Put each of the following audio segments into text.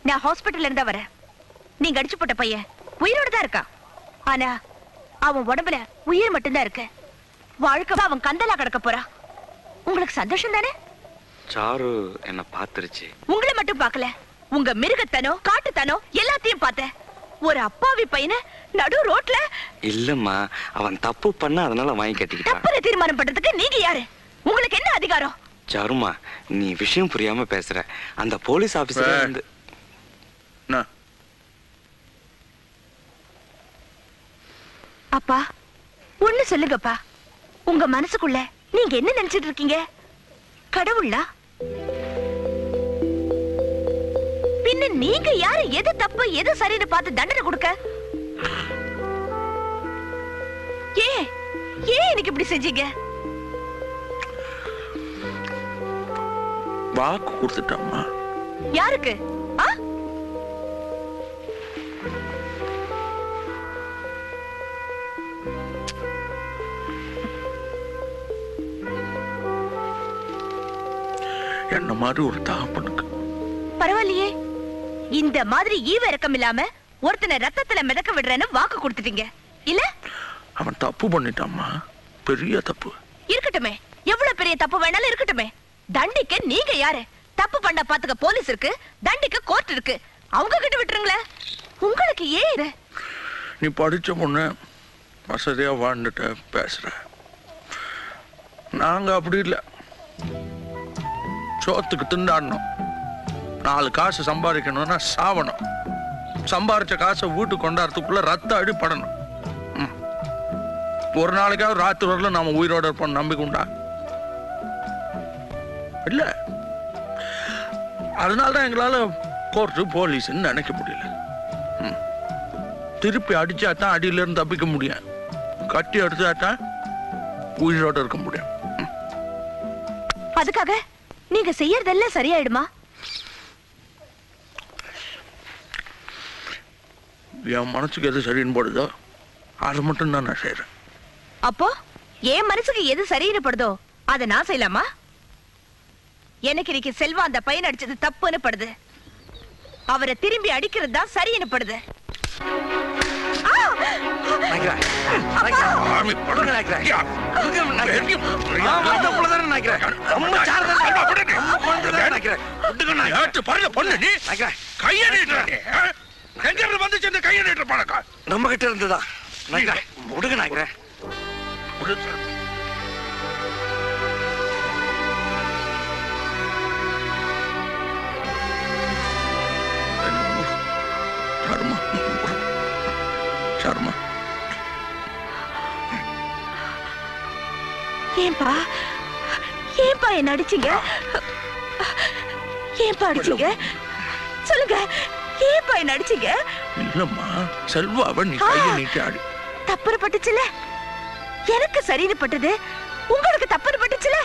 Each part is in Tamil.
நான் ஹாஸ்பிட்டல்ல இருந்தா வரேன் நீங்க அடிச்சு போட்ட பையன் உயிரோட தான் இருக்கான் ஆனா அவன் உடம்புல உயிர் மட்டும்தான் இருக்கு வாழ்க்கை அவன் கந்தலா கிடக்க போறான் உங்களுக்கு சந்தோஷம் தானே சாரு என்ன பாத்துருச்சு உங்களை மட்டும் பார்க்கல உங்க மிருகத்தனோ காட்டுத்தனோ எல்லாத்தையும் பார்த்தேன் ஒரு அப்பாவி பையனை நடு ரோட்ல இல்லம்மா அவன் தப்பு பண்ண அதனால வாங்கி கட்டிக்கிட்டான் தப்புல தீர்மானம் பண்றதுக்கு நீங்க யாரு உங்களுக்கு என்ன அதிகாரம் சாருமா நீ விஷயம் புரியாம பேசுற அந்த போலீஸ் ஆபீசர் ஏய். வந்து என்ன அப்பா ஒண்ணு சொல்லுங்கப்பா உங்க மனசுக்குள்ள நீங்க என்ன நினைச்சிட்டு இருக்கீங்க கடவுளா பின்ன நீங்க யாரு எது தப்பு எது சரின்னு பார்த்து தண்டனை கொடுக்க ஏன் ஏன் எனக்கு இப்படி செஞ்சீங்க வாக்கு கொடுத்துட்டம்மா யாருக்கு ஆ என்ன மாதிரி ஒரு தகப்பனுக்கு பரவாயில்லையே இந்த மாதிரி ஈவ இறக்கம் இல்லாம ஒருத்தனை ரத்தத்துல மிதக்க விடுறேன்னு வாக்கு கொடுத்துட்டீங்க இல்ல அவன் தப்பு பண்ணிட்டாம்மா பெரிய தப்பு இருக்கட்டுமே எவ்வளவு பெரிய தப்பு வேணாலும் இருக்கட்டுமே தண்டிக்க நீங்க யாரு தப்பு பண்ண பாத்துக்க போலீஸ் இருக்கு தண்டிக்க கோர்ட் இருக்கு அவங்க கிட்ட விட்டுருங்களேன் உங்களுக்கு ஏன் இது நீ படிச்ச பொண்ணு வசதியா வாழ்ந்துட்ட பேசுற நாங்க அப்படி இல்லை சோத்துக்கு திண்டாடணும் நாலு காசு சம்பாதிக்கணும்னா சாவணும் சம்பாரிச்ச காசை வீட்டுக்கு கொண்டாடுறதுக்குள்ள ரத்த அடிப்படணும் ம். ஒரு நாளைக்காவது ராத்திரி வரல நாம உயிரோட இருப்போம் நம்பிக்கை உண்டா இல்ல அதனால தான் எங்களால கோர்ட்டு போலீஸ்ன்னு நினைக்க முடியல ம். திருப்பி அடிச்சா தான் அடியில இருந்து தப்பிக்க முடியும் கட்டி அடிச்சா தான் உயிரோட இருக்க முடியும் அதுக்காக நீங்க செய்யறதெல்லாம் சரியாயிடுமா என் மனசுக்கு எது சரின்னு போடுதோ அது மட்டும் தான் நான் செய்றேன் அப்போ என் மனசுக்கு எது சரின்னு படுதோ அதை நான் செய்யலாமா எனக்கு இன்னைக்கு செல்வா அந்த பையன் அடிச்சது தப்புன்னு படுது அவரை திரும்பி அடிக்கிறது தான் சரின்னு படுது ஆ! சாமி, கொடுங்க, நாய்க்கிறேன். யா. நாய்க்கிறேன். பெரிய- ஆமா, இந்த புள்ள தானே நாய்க்கிறேன். ரொம்ப சாரு தானே. அல்வா, விடுங்க. ரொம்ப குழந்தை தானே நாய்க்கிறேன். விட்டுங்க, நாய்க்கிறேன். ஏட்டு, பாருங்க, பொண்ணு நீ நாய்க்கிறேன். கையை நீட்டுற நீ, ஆ? எங்க இருந்து வந்துச்சு இந்த கையை நீட்டுற பழக்கம் நம்ம கிட்ட இருந்துதான் நாய்க்கிறேன். விடுங்க, நாய்க்கிறேன். சர்மா சர்மா ஏன்பா ஏன்பா என்ன அடிச்சீங்க ஏன்பா அடிச்சீங்க சொல்லுங்க ஏன்பா என்ன அடிச்சீங்க இல்லம்மா செல்வாவை நீ கையை நீட்டி ஆடி தப்புன்னு பட்டுச்சுல எனக்கு சரின்னு பட்டது உங்களுக்கு தப்புன்னு பட்டுச்சுல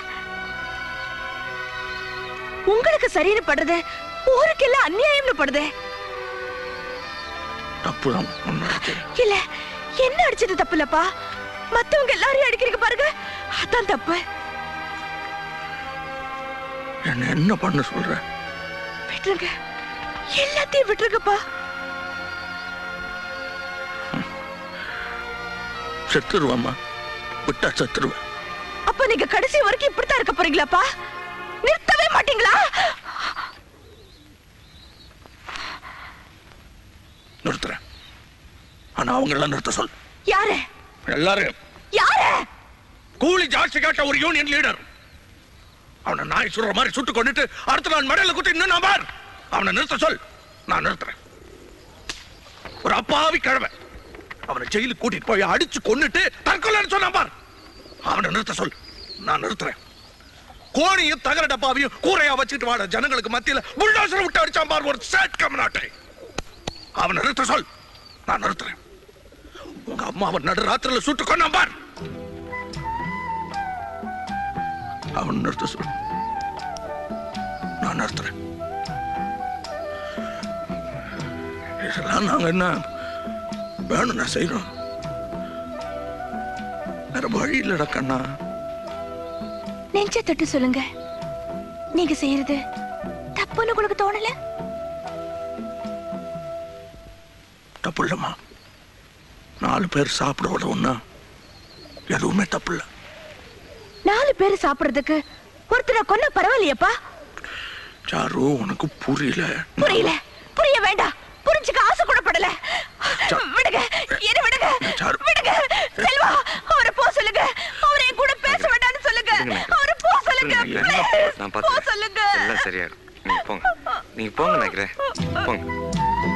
உங்களுக்கு சரின்னு படுறது ஊருக்கெல்லாம் அநியாயம்னு படுதே தப்புதான் ஒண்ணு இல்ல என்ன அடிச்சது தப்பு இல்லப்பா மத்தவங்க எல்லாரையும் அடிக்கிறீங்க பாருங்க அதான் தப்பு என்ன என்ன பண்ண சொல்ற விட்டுருங்க எல்லாத்தையும் விட்டுருங்கப்பா செத்துருவாம்மா விட்டா செத்துருவேன் அப்ப நீங்க கடைசி வரைக்கும் இப்படித்தான் இருக்க போறீங்களாப்பா நிறுத்தவே மாட்டீங்களா நிறுத்துறேன் ஆனா அவங்க எல்லாம் நிறுத்த சொல் யாரு எல்லாரும் யாரு கூலி ஜாஸ்தி கேட்ட ஒரு யூனியன் லீடர் அவனை நாய் சுடுற மாதிரி சுட்டு கொண்டுட்டு அடுத்த நாள் மடையில குத்தி இன்னும் நான் பார் அவனை நிறுத்த சொல் நான் நிறுத்துறேன் ஒரு அப்பாவி கிழமை அவனை ஜெயிலுக்கு கூட்டிட்டு போய் அடிச்சு கொன்னுட்டு தற்கொலைன்னு சொன்னான் பார் அவனை நிறுத்த சொல் நான் நிறுத்துறேன் கோணியும் தகர டப்பாவையும் கூரையா வச்சுட்டு வாட ஜனங்களுக்கு மத்தியில புல்டோசர் விட்டு அடிச்சான் பார் ஒரு சேட் கம்நாட்டை அவனை நிறுத்த சொல் நான் நிறுத்துறேன் உங்க அம்மா அவன் நடு ராத்திரில சுட்டு கொண்டான் பார் அவன் நிறுத்த சொல் நான் நிறுத்துறேன் இதெல்லாம் நாங்க என்ன வேணும் நான் செய்யறோம் வேற வழி இல்லடா கண்ணா நெஞ்ச தொட்டு சொல்லுங்க நீங்க செய்யறது தப்புன்னு உங்களுக்கு தோணல தப்பு இல்லைம்மா நாலு பேர் சாப்பிடுவது ஒண்ணு எதுவுமே தப்பு இல்லை நாலு பேர் சாப்பிடுறதுக்கு ஒருத்தரை கொன்ன பரவாயில்லையப்பா சாரு உனக்கு புரியல புரியல புரிய வேண்டாம் புரிஞ்சுக்க ஆசை கூட படல சா- விடுங்க என்ன விடுங்க சாரு. விடுங்க செல்வா அவரை போ சொல்லுங்க அவரை என் கூட பேச வேண்டாம்னு சொல்லுங்க இருங்க. அவரை போ சொல்லுங்க இருங்க, please. நான் போ பார்த்துக்கிறேன் சொல்லுங்க எல்லாம் சரியாயிடும் நீங்க போங்க நீங்க போங்க நினைக்கிறேன் போங்க